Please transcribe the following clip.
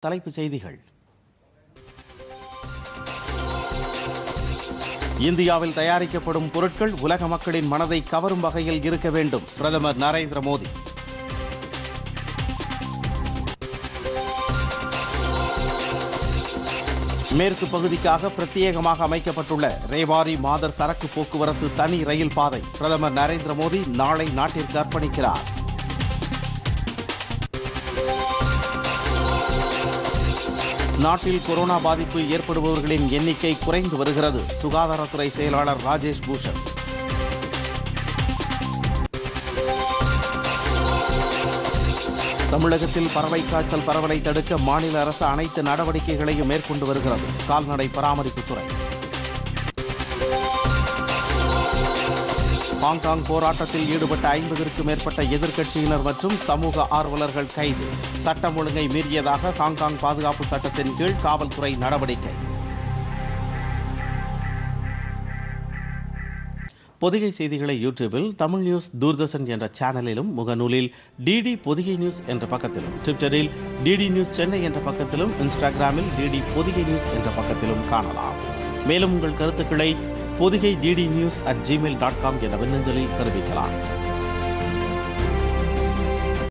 தலைப்புச் செய்திகள் இந்தியாவில் தயாரிக்கப்படும் பொருட்கள் உலக மக்களின் மனதை கவரும் வகையில் இருக்க வேண்டும் பிரதமர் நரேந்திர மோடி மேற்கு பகுதிக்காக பிரத்யேகமாக அமைக்கப்பட்டுள்ள ரேவாரி மாதர் சரக்கு போக்குவரத்து தனி ரயில் பாதை பிரதமர் நரேந்திர மோடி நாளை நாட்டிற்கு அர்ப்பணிக்கிறார் நாட்டில் கொரோனா பாதிப்பு ஏற்படுபவர்களின் எண்ணிக்கை குறைந்து வருகிறது சுகாதாரத்துறை செயலாளர் ராஜேஷ் பூஷன் தமிழகத்தில் பறவை காய்ச்சல் பரவலை தடுக்க மாநில அரசு அனைத்து நடவடிக்கைகளையும் மேற்கொண்டு வருகிறது கால்நடை பராமரிப்புத்துறை ஹாங்காங் போராட்டத்தில் ஈடுபட்ட ஐம்பதற்கும் மேற்பட்ட எதிர்க்கட்சியினர் மற்றும் சமூக ஆர்வலர்கள் கைது சட்டம் ஒழுங்கை மீறியதாக ஹாங்காங் பாதுகாப்பு சட்டத்தின் கீழ் காவல்துறை நடவடிக்கை பொதிகை செய்திகளை யூடியூபில் தமிழ் நியூஸ் தூர்தர்ஷன் என்ற சேனலிலும் முகநூலில் டிடி பொதிகை நியூஸ் என்ற பக்கத்திலும் ட்விட்டரில் டிடி நியூஸ் சென்னை என்ற பக்கத்திலும் இன்ஸ்டாகிராமில் டிடி பொதிகை நியூஸ் என்ற பக்கத்திலும் காணலாம் மேலும் உங்கள் கருத்துக்களை Podhigai DD news at Gmail dot com என்ற மின்னஞ்சலில் தெரிவிக்கலாம்